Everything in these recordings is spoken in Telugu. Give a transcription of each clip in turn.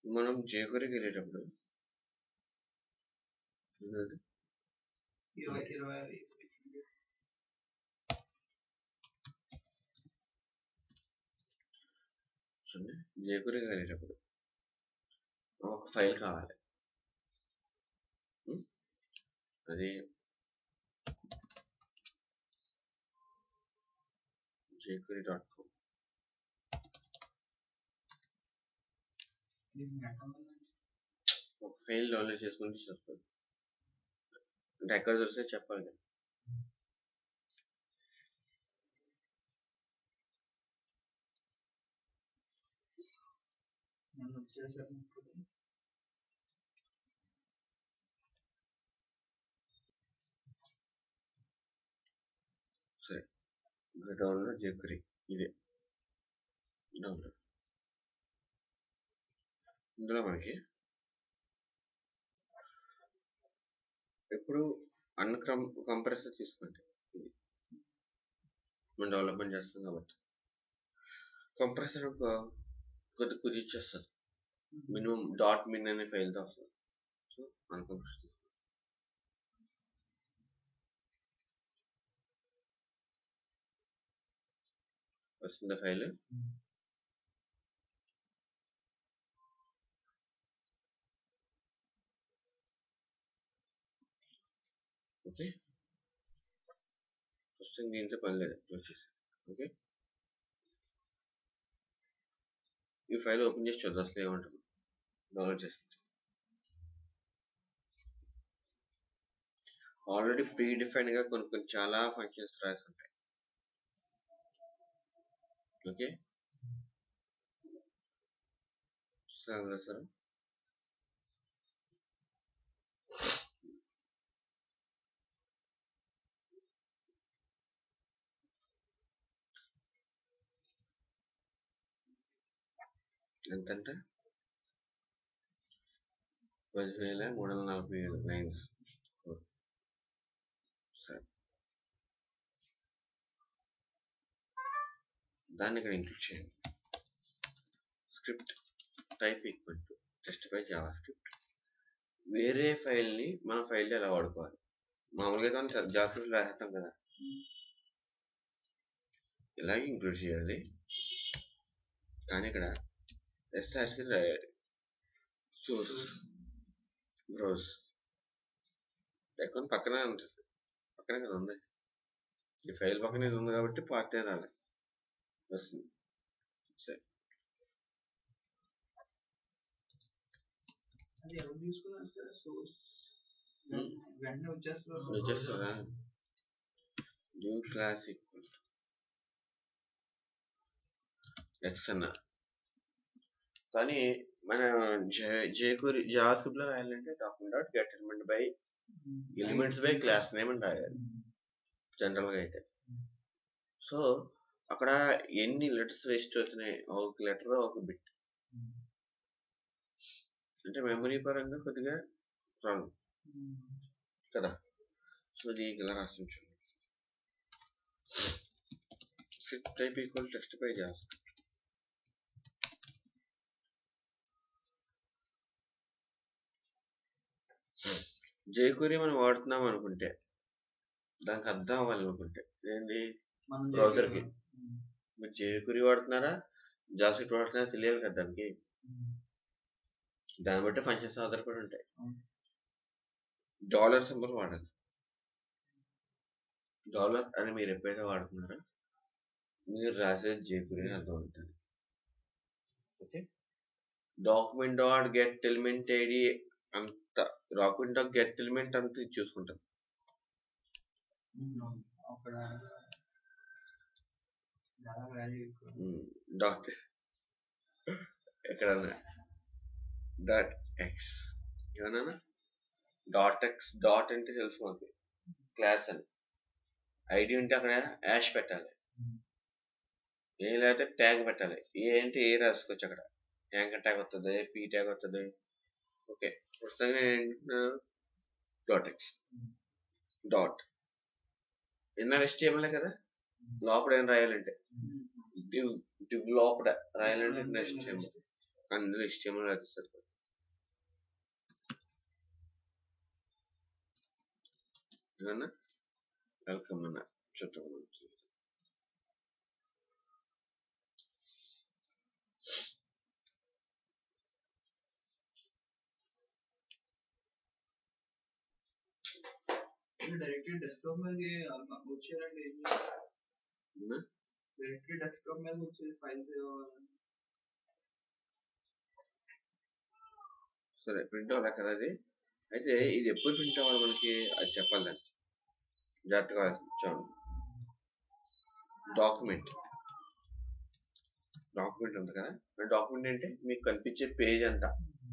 మనం జేకూరికి వెళ్ళేటప్పుడు ఏంటంటే ఇరవై ఇరవై చూడండి జేకూరికి వెళ్ళేటప్పుడు ఒక ఫైల్ కావాలి ఉం? అది జేకూరి డాట్ కామ్ దీన్ని ఎక్కడ ఉందండి? ఒక ఫైల్ డౌన్లోడ్ చేసుకుంటే చెప్పాలి అంటే ఎక్కడ దొరికితే చెప్పాలి కదా నన్ను వచ్చేసారు ఇప్పుడు. సరే ఇంకా డౌన్లోడ్ జేకూరి ఇదే డౌన్లోడ్ ఇందులో మనకి ఎప్పుడు అన్క్రమ్ కంప్రెసర్ తీసుకోండి ఇది మనం డెవలప్మెంట్ చేస్తాం కాబట్టి కంప్రెసర్ ఒక కొద్ది కొద్ది ఇచ్చేస్తుంది మినిమం డాట్ మిన్ అనే ఫైల్తో వస్తుంది సో అన్కంప్రెసర్ వస్తుంది ఫైల్ ఓకే ఫస్ట్ దీంట్లో పని లేదు వచ్చేసి ఓకే ఈ ఫైల్ ఓపెన్ చేసి చూద్దాం అసలు ఏమంటుంది డౌన్లోడ్ చేస్తుంది ఆల్రెడీ ప్రీ డిఫైన్ గా కొన్ని కొన్ని చాలా ఫంక్షన్స్ రాసి ఉంటాయి ఓకే సరే సార్ ఎంతంటే పదివేల మూడు వందల నలభై ఏడు లైన్స్ సరే దాన్ని ఇక్కడ ఇంక్లూడ్ చేయండి script type equal to text by JavaScript వేరే ఫైల్ని మన ఫైల్లో ఎలా వాడుకోవాలి మామూలుగా అయితే మనం జావా స్క్రిప్ట్ రాసేస్తాం కదా ఇలాగే ఇంక్లూడ్ చేయాలి కానీ ఇక్కడ ఎస్ఆర్సి రాయాలి సోర్స్ బ్రౌజ్ అకౌంట్ పక్కనే ఉంటుంది పక్కనే కదా ఉంది ఈ ఫైల్ పక్కన ఇది ఉంది కాబట్టి పార్ట్ రాలి వస్తుంది సరే అది ఎవరు తీసుకున్నారు సార్ సోర్స్ Hmm. వెంటనే వచ్చేస్తారు వచ్చేస్తుందా న్యూ క్లాస్ ఈక్వల్ ఎక్స్ అన్న కానీ మన జేకూరి జావాస్క్రిప్ట్ లో రాయాలంటే document dot get element by elements by class name అని రాయాలి జనరల్ గా అయితే సో అక్కడ ఎన్ని లెటర్స్ వేస్ట్ అవుతున్నాయి ఒక లెటర్ ఒక బిట్ అంటే మెమరీ పరంగా కొద్దిగా ప్రాబ్లం కదా సో ఇది ఇలా రాస్తుంది చూడండి స్క్రిప్ట్ టైప్ ఈక్వల్ టెక్స్ట్ పై జావాస్క్రిప్ట్ జేకూరి మనం వాడుతున్నాం అనుకుంటే దానికి అర్థం అవ్వాలనుకుంటే ఏంటి మనం Browser కి. చేయాలి. Hmm. మీరు జేకూరి వాడుతున్నారా జావాస్క్రిప్ట్ వాడుతున్నారా తెలియాలి కదా దానికి Hmm. దాన్ని బట్టి ఫంక్షన్స్ ఆధారపడి ఉంటాయి అవును. డాలర్ సింబల్ వాడాలి డాలర్ అని మీరు ఎప్పుడైతే వాడుతున్నారో మీరు రాసేది జేకూరి అని అర్థం అవుతుంది okay document dot get element ID అంత డాక్యుమెంట్ డాట్ గెట్ ఎలిమెంట్ అంత ఇది చూసుకుంటాం Hmm. అక్కడ చాలా వాల్యూ ఎక్కువ డాట్ ఎక్కడన్నా డాట్ ఎక్స్ ఏమన్నా డాట్ ఎక్స్ డాట్ అంటే తెలుసు మనకి క్లాస్ అని ఐడి ఉంటే అక్కడ యాష్ పెట్టాలి Hmm. ఏ లేకపోతే ట్యాగ్ పెట్టాలి ఏ అంటే ఏ రాసుకోవచ్చు అక్కడ ట్యాంక్ ట్యాగ్ వస్తుంది పీ ట్యాగ్ వస్తుంది ఓకే పుస్తకంగా dot x Hmm. Dot inner ఎస్టీఎంలే కదా లోపల ఏం రాయాలంటే Hmm. డివ్ డివ్ లోపల రాయాలంటే నెక్స్ట్ కానీ ఇందులో HTML అయితే సరిపోదు ఏమన్నా వెల్కమ్ అన్న చూద్దాం డైరెక్ట్ డెస్క్టాప్ మీద వచ్చారండి ఏం ఉన్నా? డైరెక్ట్ డెస్క్టాప్ మీద వచ్చే ఫైల్స్ సరే ప్రింట్ అవ్వాలి కదా అది అయితే ఇది ఎప్పుడు ప్రింట్ అవ్వాలి మనకి అది చెప్పాలి దానికి జాగ్రత్తగా చూడండి డాక్యుమెంట్ డాక్యుమెంట్ ఉంది కదా డాక్యుమెంట్ అంటే మీకు కనిపించే పేజ్ అంతా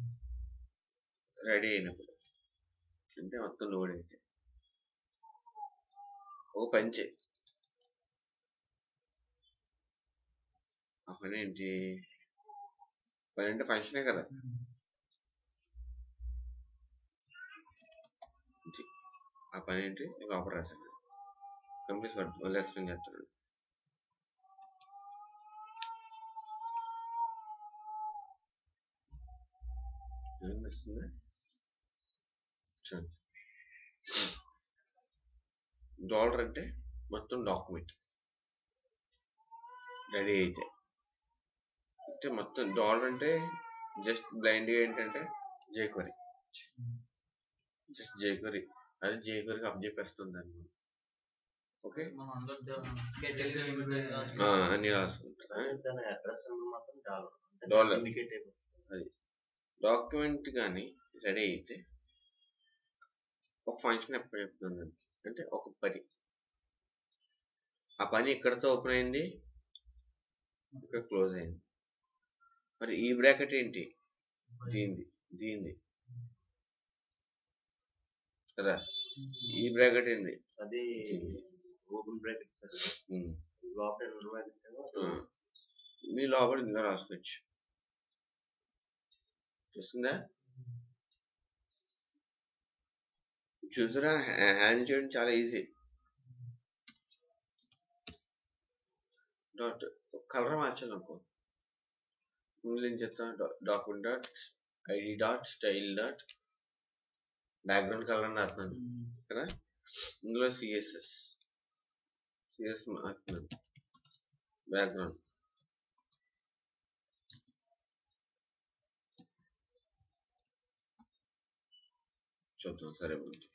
రెడీ అయినప్పుడు అంటే మొత్తం లోడ్ అయితే ఒక పని చేయి ఆ పని ఏంటి పని అంటే ఫంక్షనే కదా ఇది. ఆ పని ఏంటి నేను లోపల రాశాను కంప్లీట్ పడుతుంది వాళ్ళు ఎక్స్ప్లెయిన్ చేస్తాడు ఏం వస్తుందా చూడండి డాలర్ అంటే మొత్తం డాక్యుమెంట్ రెడీ అయితే అంటే మొత్తం డాలర్ అంటే జస్ట్ బ్లైండ్గా ఏంటంటే జేక్వరీ జస్ట్ జేక్వరీ అది జేక్వరీకి అప్ చెప్పేస్తుంది అనమాట ఓకే మనం అందరూ గెట్ ఎలిమెంట్ ఆ, అన్ని రాసుకుంటా దాని అడ్రస్ మాత్రం డాలర్ Dollar. ఇండికేట్ అయిపోతుంది డాక్యుమెంట్ కానీ రెడీ అయితే ఒక ఫంక్షన్ ఎప్పుడు చెప్తుంది దానికి అంటే ఒక పని ఆ పని ఎక్కడితో ఓపెన్ అయింది ఇక్కడ క్లోజ్ అయింది మరి ఈ బ్రాకెట్ ఏంటి దీనిది దీనిది కదా ఈ బ్రాకెట్ ఏంది అది ఓపెన్ బ్రాకెట్ సార్ ఉమ్. లోపల రెండు బ్రాకెట్ ఆ. మీ లోపల ఇందులో రాసుకోవచ్చు చూస్తుందా చూసారా హ్యాండ్ చేయడం చాలా ఈజీ డాట్ కలర్ మార్చాలి అనుకో ముందు ఏం చెప్తాను document dot ID dot style dot background colour అని రాస్తున్నాను కదా ఇందులో సిఎస్ఎస్ సిఎస్ మార్చుతున్నాను బ్యాక్గ్రౌండ్ చూద్దాం సరే ఉంది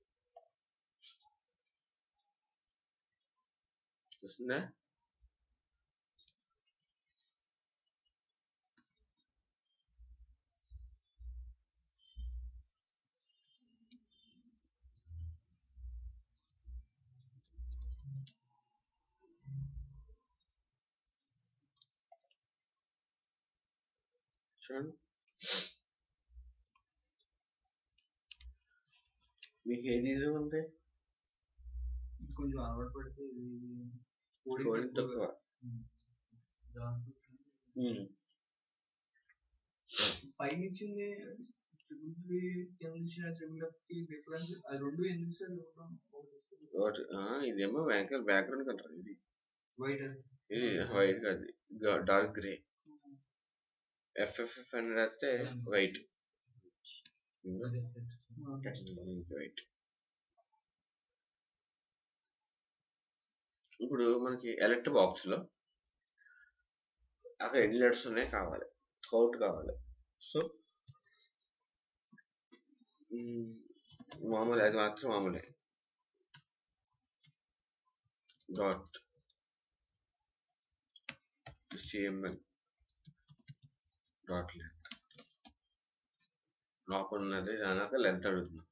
వస్తుందా చూడండి మీకు ఏది ఈజీ ఉంది కొంచెం అలవాటు పడితే ఇది కోడింగ్ కోడింగ్ తక్కువ పైన ఇచ్చింది ట్రిపుల్ త్రీ కింద ఇచ్చిన ట్రిపుల్ ఎఫ్ కి డిఫరెన్స్ అది రెండు ఎందుకు సార్ ఒకటి ఆ, ఇదేమో వెనకాల బ్యాక్గ్రౌండ్ కంటారు ఇది వైట్ ఇది వైట్ కాదు డార్క్ గ్రే ఎఫ్ఎఫ్ఎఫ్ అని రాస్తే వైట్ వైట్ ఇప్పుడు మనకి ఎలక్ట్ బాక్స్ లో అక్కడ ఎన్ని లెటర్స్ ఉన్నాయి కావాలి కౌట్ కావాలి సో మామూలు అది మాత్రం మామూలే డాట్ సిఎంఎల్ డాట్ లెంత్ లోపల ఉన్నది దానాక లెంత్ అడుగుతున్నాం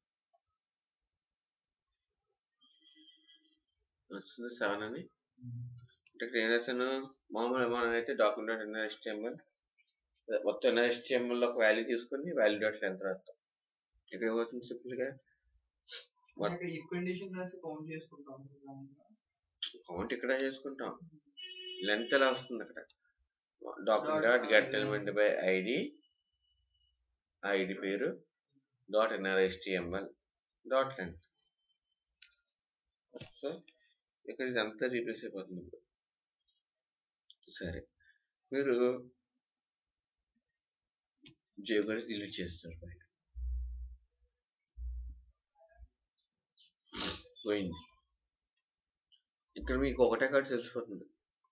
వచ్చింది సెవెన్ అని అంటే ఇక్కడ ఏం రాశాను మామూలు మనం అయితే డాక్యుమెంట్ ఎన్ఆర్ఎస్టిఎంఎల్ మొత్తం ఎన్ఆర్ఎస్టిఎంఎల్ ఒక వాల్యూ తీసుకొని వాల్యూ డాట్ లెంత్ రాస్తాం ఇక్కడ ఏమవుతుంది సింపుల్ గా What? ఇక్కడ ఈ కండిషన్ రాసి కౌంట్ చేసుకుంటాం కౌంట్ ఇక్కడ చేసుకుంటాం లెంత్ ఎలా వస్తుంది అక్కడ document dot get element by ID ID పేరు డాట్ ఎన్ఆర్ఎస్టిఎంఎల్ డాట్ లెంత్ సో ఇక్కడ ఇదంతా రీప్లేస్ అయిపోతుంది ఇప్పుడు సరే మీరు జేకూరి డిలీట్ చేస్తారు బయట పోయింది ఇక్కడ మీకు ఒకటే కాదు తెలిసిపోతుంది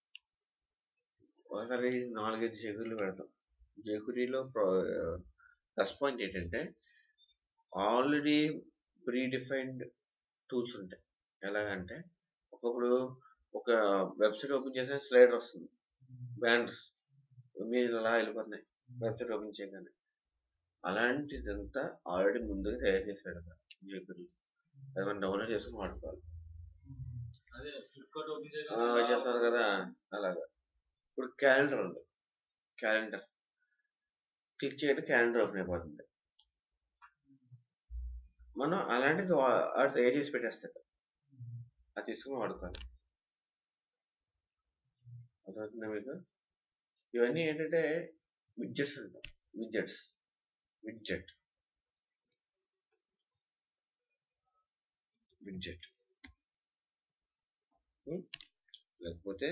ఒకసారి నాలుగైదు జేకూరీలు పెడతాం జేకూరీలో ప్లస్ పాయింట్ ఏంటంటే ఆల్రెడీ ప్రీ డిఫైన్డ్ టూల్స్ ఉంటాయి ఎలాగంటే ఒకప్పుడు ఒక వెబ్సైట్ ఓపెన్ చేస్తే స్లైడర్ వస్తుంది బ్యానర్స్ మీరు అలా వెళ్ళిపోతున్నాయి వెబ్సైట్ ఓపెన్ చేయగానే అలాంటిదంతా ఆల్రెడీ ముందుగా తయారు చేశాడు జేకూరి అది మనం డౌన్లోడ్ చేసుకుని వాడుకోవాలి అదే ఫ్లిప్కార్ట్ ఓపెన్ ఆ, చేస్తారు కదా అలాగా ఇప్పుడు క్యాలెండర్ ఉంది క్యాలెండర్ క్లిక్ చేయడం క్యాలెండర్ ఓపెన్ అయిపోతుంది మనం అలాంటిది వా- వాడు తయారు చేసి పెట్టేస్తాడు అది తీసుకుని వాడుకోవాలి అర్థమవుతుందా మీకు ఇవన్నీ ఏంటంటే విడ్జెట్స్ అంటాం విడ్జెట్స్ విడ్జెట్ విడ్జెట్ లేకపోతే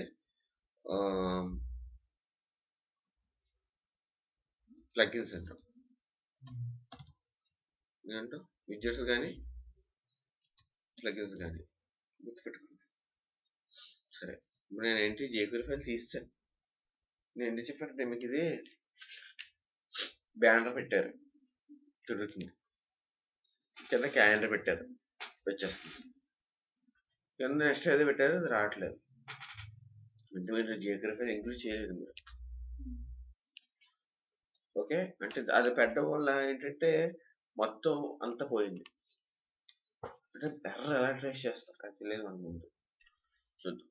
ప్లగిన్స్ అంటాం ఏంటో విడ్జెట్స్ కానీ ప్లగిన్స్ కానీ గుర్తుపెట్టుకోండి సరే ఇప్పుడు నేను ఏంటి జేకూరి ఫైల్ తీస్తాను నేను ఎందుకు చెప్పానంటే మీకు ఇది బ్యానర్ పెట్టారు తిరుగుతుంది కింద క్యాలెండర్ పెట్టారు వచ్చేస్తుంది కింద నెక్స్ట్ ఏదో పెట్టారు అది రావట్లేదు అంటే మీరు జేకూరి ఫైల్ ఇంక్లూడ్ చేయలేదు మీరు ఓకే అంటే అది పెట్టడం వల్ల ఏంటంటే మొత్తం అంతా పోయింది అంటే ఎర్ర ఎలా ట్రేస్ చేస్తారు అది తెలియదు మన ముందు చూద్దాం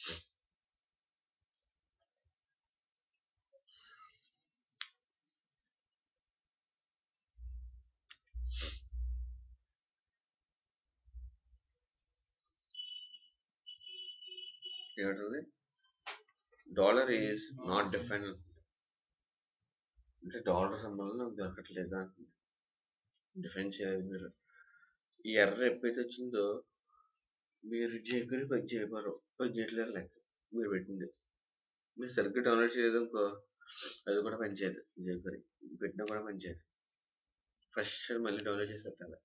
ఏమంటుంది డాలర్ ఈజ్ నాట్ డిఫైన్ అంటే డాలర్ సంబంధం నాకు దొరకట్లేదు అంటుంది డిఫైన్ చేయలేదు మీరు ఈ ఎర్ర ఎప్పుడైతే వచ్చిందో మీరు జేకూరి పని చేయబోరు పని చేయట్లేదు లెక్క మీరు పెట్టింది మీరు సరిగ్గా డౌన్లోడ్ చేయలేదు అనుకో అది కూడా పనిచేయదు జేకూరి పెట్టినా కూడా పనిచేయదు ఫస్ట్ మళ్ళీ డౌన్లోడ్ చేసి పెట్టాలి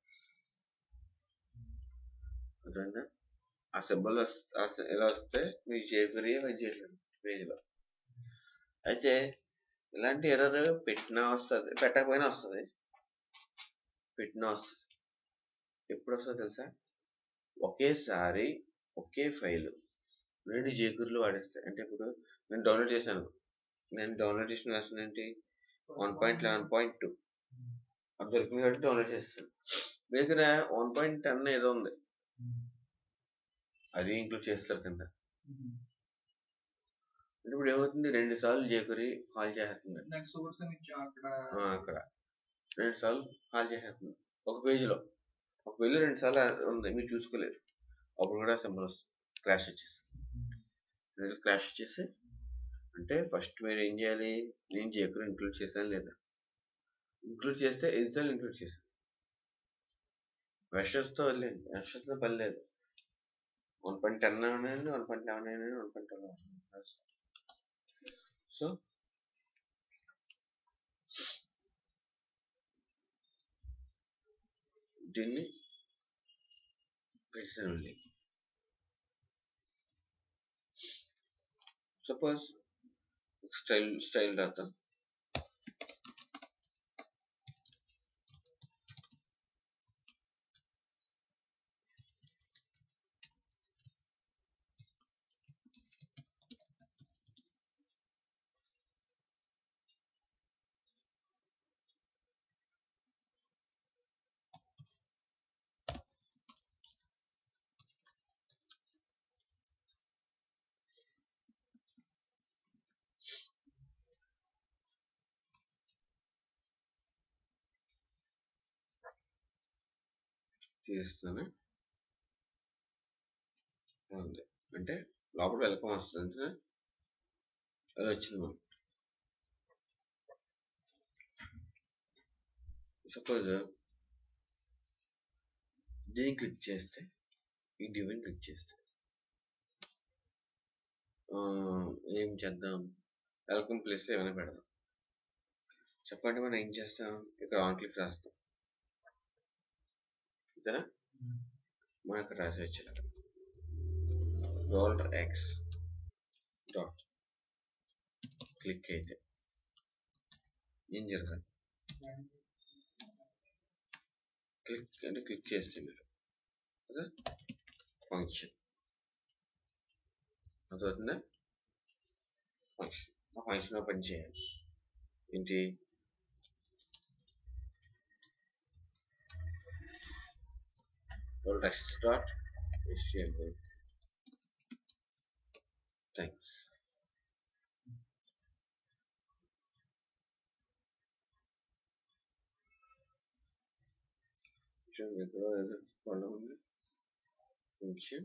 అర్థమైందా ఆ సింబల్ ఇలా వస్తే మీకు జేకూరి పని చేయట్లేదు పేజీలో అయితే ఇలాంటి ఎర్రర్ పెట్టినా వస్తుంది పెట్టకపోయినా వస్తుంది పెట్టినా వస్తుంది ఎప్పుడు వస్తుందో తెలుసా ఒకేసారి ఒకే ఫైల్ రెండు జేకూర్లు వాడేస్తాయి అంటే ఇప్పుడు నేను డౌన్లోడ్ చేశాను నేను డౌన్లోడ్ చేసిన వెర్షన్ ఏంటి one point eleven point two అది దొరికింది కాబట్టి డౌన్లోడ్ చేస్తాను మీ దగ్గర వన్ పాయింట్ టెన్ ఏదో ఉంది అది ఇంక్లూడ్ చేస్తారు కింద అంటే ఇప్పుడు ఏమవుతుంది రెండు సార్లు జేకూరి కాల్ చేస్తుంది నెక్స్ట్ సోర్స్ అని ఇచ్చా అక్కడ ఆ, అక్కడ రెండు సార్లు కాల్ చేసేస్తుంది ఒక పేజీలో ఒక పేజీలో రెండు సార్లు ఉంది మీరు చూసుకోలేరు అప్పుడు కూడా సింబల్ వస్తుంది క్రాష్ వచ్చేసి రెండు క్రాష్ వచ్చేసి అంటే ఫస్ట్ మీరు ఏం చేయాలి నేను జేకూరి ఇంక్లూడ్ చేశాను లేదా ఇంక్లూడ్ చేస్తే ఎన్నిసార్లు ఇంక్లూడ్ చేశాను వెషర్స్తో వదిలేండి వెషర్స్తో పని లేదు వన్ పాయింట్ టెన్ అయినండి వన్ పాయింట్ లెవెన్ అయినండి వన్ పాయింట్ ట్వెల్వ్ సో దీన్ని పెట్టానండి సపోజ్ స్టైల్ స్టైల్ రాద్దాం తీస్తాను ఉంది అంటే లోపల వెల్కమ్ వస్తుంది అంతే అది వచ్చింది మనం సపోజ్ దీన్ని క్లిక్ చేస్తే ఈ డివైన్ క్లిక్ చేస్తే ఆ, ఏం చేద్దాం వెల్కమ్ ప్లేస్ ఏమైనా పెడదాం చెప్పండి మనం ఏం చేస్తాం ఇక్కడ ఆన్ క్లిక్ రాస్తాం అంతేనా మనం ఇక్కడ రాసి వచ్చారు డాలర్ ఎక్స్ డాట్ క్లిక్ అయితే ఏం జరగాలి క్లిక్ అంటే క్లిక్ చేస్తే మీరు కదా ఫంక్షన్ అర్థమవుతుందా ఫంక్షన్ ఆ ఫంక్షన్ ఓపెన్ చేయాలి ఏంటి text dot html thanks చూడండి ఇక్కడ ఏదో column ఉంది function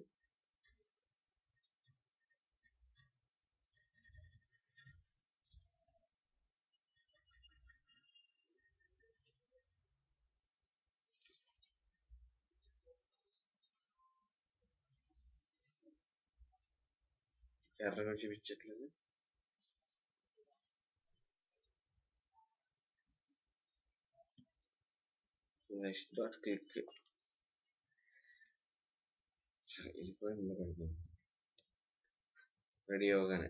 ఎర్రగా చూపించట్లేదు నెక్స్ట్ డాట్ క్లిక్ సరే వెళ్ళిపోయి ముందు పెడదాం రెడీ అవగానే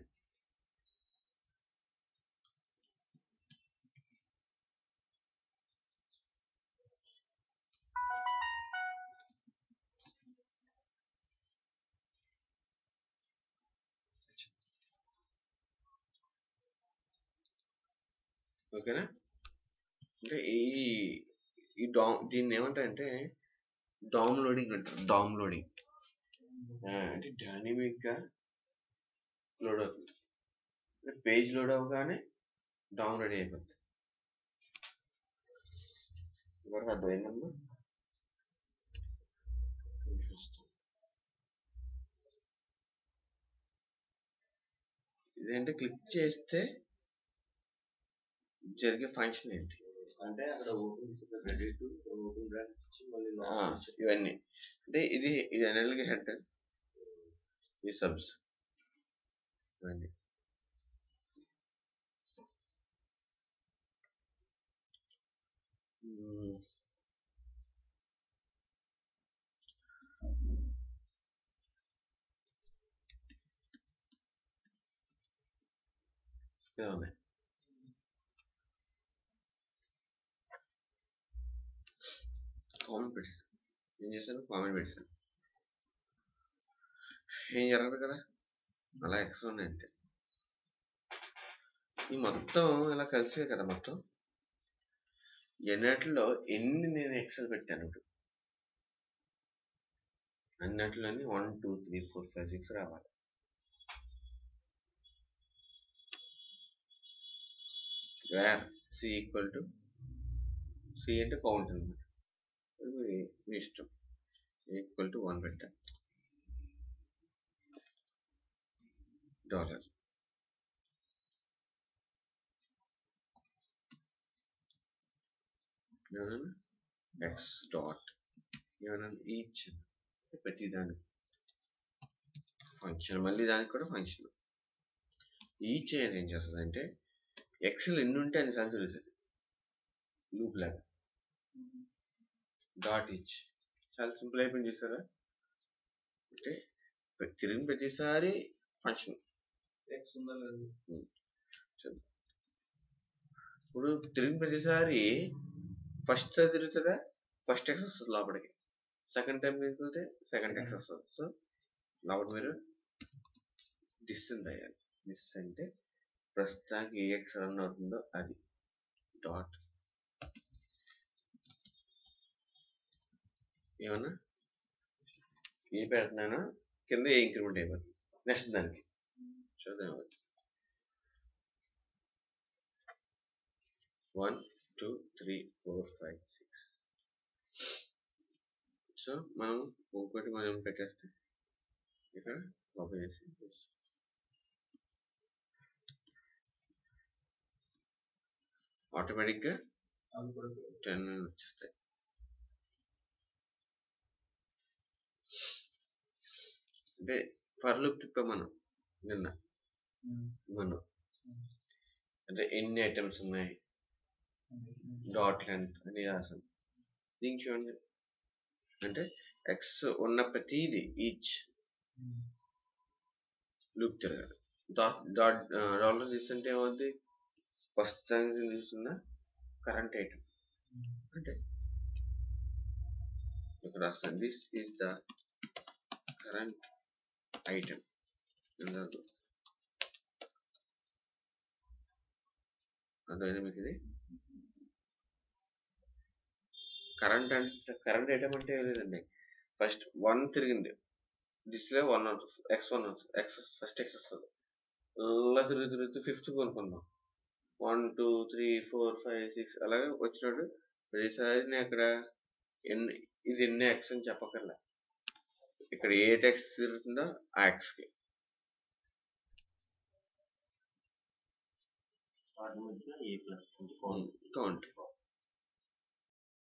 ఓకేనా అంటే ఈ ఈ డా దీన్ని ఏమంటారంటే డామ్ లోడింగ్ అంటారు డామ్ లోడింగ్ అంటే డైనమిక్ గా లోడ్ అవుతుంది అంటే పేజ్ లోడ్ అవగానే డామ్ రెడీ అయిపోతుంది ఎవరికి అర్థమైందమ్మా ఇదేంటి క్లిక్ చేస్తే జరిగే ఫంక్షన్ ఏంటి అంటే అక్కడ open ready to open bracket ఇచ్చి మళ్ళీ ఆ, లాస్ట్ ఇచ్చి ఇవన్నీ అంటే ఇది ఇది అనల్గా హెడ్ ఈ సబ్స్ ఇవన్నీ మ్మ్. ఇలా ఉన్నాయి కామెంట్ పెట్టేసాను ఏం చేశాను కామెంట్ పెట్టేసాను ఏం జరగదు కదా అలా ఎక్స్ట్రా ఉన్నాయి అంతే ఈ మొత్తం ఇలా కలిసే కదా మొత్తం ఎన్నట్లో ఎన్ని నేను ఎక్సెల్ పెట్టాను ఇప్పుడు అన్నట్లోని one two three four five six రావాలి where C equal to C అంటే కౌంట్ అనమాట మీ మీ ఇష్టం ఈక్వల్ టు వన్ పెట్టా డాలర్ ఏమన్నా ఎక్స్ డాట్ ఏమన్నా ఈచ్ ప్రతి దానికి ఫంక్షన్ మళ్ళీ దానికి కూడా ఫంక్షన్ ఈచ్ అనేది ఏం చేస్తుంది అంటే ఎక్సెల్ ఎన్ని ఉంటే అన్ని సార్లు తిరుగుతుంది లూప్ లాగా డాట్ ఈచ్ చాలా సింపుల్ అయిపోయింది చూసారా అంటే ప్ర- తిరిగిన ప్రతిసారి ఫంక్షన్ ఎక్స్ ఉందా లేదు ఇప్పుడు తిరిగిన ప్రతిసారి ఫస్ట్ తిరుగుతుందా ఫస్ట్ ఎక్స్ వస్తుంది లోపలికి సెకండ్ టైం తిరుగుతుంటే సెకండ్ ఎక్స్ వస్తుంది సో లోపల మీరు డిస్ అని రాయాలి డిస్ అంటే ప్రస్తుతానికి ఏ ఎక్స్ రన్ అవుతుందో అది డాట్ ఏమన్నా ఏ పెడుతున్నానో కింద ఏ ఇంక్రిమెంట్ అయిపోతుంది నెక్స్ట్ దానికి చూద్దాం one two three four five six so మనం ఇంకోటి మనం పెట్టేస్తే ఇక్కడ కాపీ చేసి paste. ఆటోమేటిక్గా అది కూడా టెన్ వచ్చేస్తాయి అంటే ఫర్ లుక్ తిప్పాం మనం నిన్న మనం అంటే ఎన్ని ఐటమ్స్ ఉన్నాయి డాట్ లెంత్ అని రాసాం దీనికి చూడండి అంటే ఎక్స్ ఉన్న ప్రతిది ఈచ్ లూప్ తిరగాలి డాట్ డాట్ డాలర్ తీసుకుంటే ఏమవుద్ది ఫస్ట్ తీసుకున్న కరెంట్ ఐటమ్ అంటే ఇక్కడ రాస్తాను this is the current item అర్థమైంది మీకు ఇది కరెంట్ అంటే కరెంట్ ఐటమ్ అంటే ఏం లేదండి ఫస్ట్ వన్ తిరిగింది డిస్ప్లే వన్ అవుతుంది ఎక్స్ వన్ అవుతుంది ఎక్స్ ఫస్ట్ ఎక్స్ వస్తుంది అలా తిరుగుతూ తిరుగుతూ ఫిఫ్త్ కొనుక్కుందాం one two three four five six అలాగే వచ్చినప్పుడు ప్రతిసారి నేను అక్కడ ఎన్ని ఇది ఎన్ని ఎక్స్ అని చెప్పకర్లే ఇక్కడ ఏ ఎక్స్ తిరుగుతుందో ఆ ఎక్స్కి వాటి మధ్య ఏ ప్లస్ అంటే కౌంట్